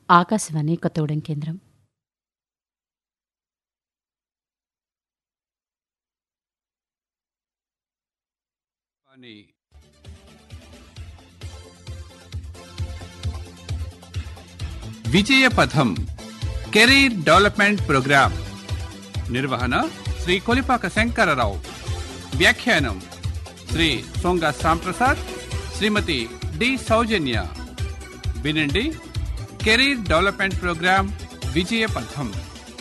ఆకాశవాణి కొత్తగూడెం కేంద్రం అని విజయపథం career development programme నిర్వహణ శ్రీ కొలిపాక శంకరరావు వ్యాఖ్యానం శ్రీ సొంగ సాంప్రసాద్ శ్రీమతి డి సౌజన్య వినండి కెరీర్ డెవలప్మెంట్ ప్రోగ్రాం విజయపథం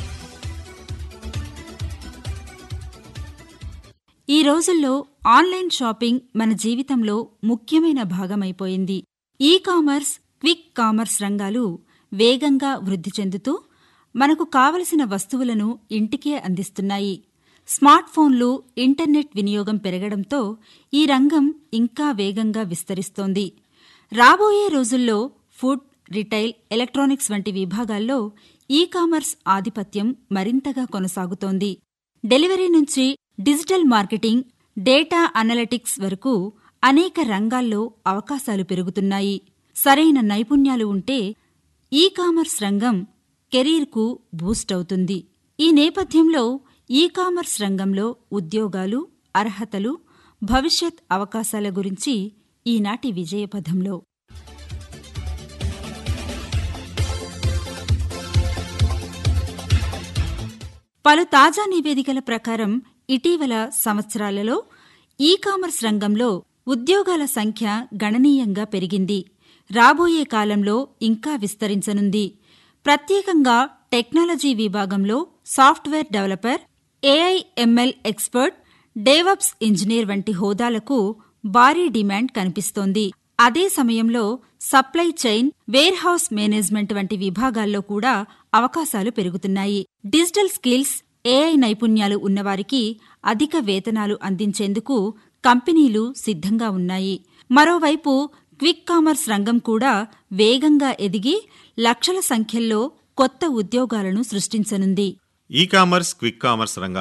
ఈ రోజుల్లో ఆన్లైన్ షాపింగ్ మన జీవితంలో ముఖ్యమైన భాగమైపోయింది ఈ కామర్స్ క్విక్ కామర్స్ రంగాలు వేగంగా వృద్ధి చెందుతూ మనకు కావలసిన వస్తువులను ఇంటికే అందిస్తున్నాయి స్మార్ట్ ఫోన్లు ఇంటర్నెట్ వినియోగం పెరగడంతో ఈ రంగం ఇంకా వేగంగా విస్తరిస్తోంది రాబోయే రోజుల్లో ఫుడ్ రిటైల్ ఎలక్ట్రానిక్స్ వంటి విభాగాల్లో ఈ కామర్స్ ఆధిపత్యం మరింతగా కొనసాగుతోంది డెలివరీ నుంచి డిజిటల్ మార్కెటింగ్ డేటా అనలిటిక్స్ వరకు అనేక రంగాల్లో అవకాశాలు పెరుగుతున్నాయి సరైన నైపుణ్యాలు ఉంటే ఈ కామర్స్ రంగం కెరీర్కు బూస్ట్ అవుతుంది ఈ నేపథ్యంలో ఈ కామర్స్ రంగంలో ఉద్యోగాలు అర్హతలు భవిష్యత్ అవకాశాల గురించి ఈనాటి విజయపథంలో పలు తాజా నివేదికల ప్రకారం ఇటీవల సంవత్సరాలలో ఈ కామర్స్ రంగంలో ఉద్యోగాల సంఖ్య గణనీయంగా పెరిగింది రాబోయే కాలంలో ఇంకా విస్తరించనుంది ప్రత్యేకంగా టెక్నాలజీ విభాగంలో software developer A I M L expert DevOps engineer వంటి హోదాలకు భారీ డిమాండ్ కనిపిస్తోంది అదే సమయంలో supply chain warehouse management వంటి విభాగాల్లో కూడా అవకాశాలు పెరుగుతున్నాయి డిజిటల్ స్కిల్స్ ఏఐ నైపుణ్యాలు ఉన్నవారికి అధిక వేతనాలు అందించేందుకు కంపెనీలు సిద్ధంగా ఉన్నాయి మరోవైపు క్విక్ కామర్స్ రంగం కూడా వేగంగా ఎదిగి లక్షల సంఖ్యల్లో కొత్త ఉద్యోగాలను సృష్టించనుంది ఈ కామర్స్ క్విక్ కామర్స్ రంగ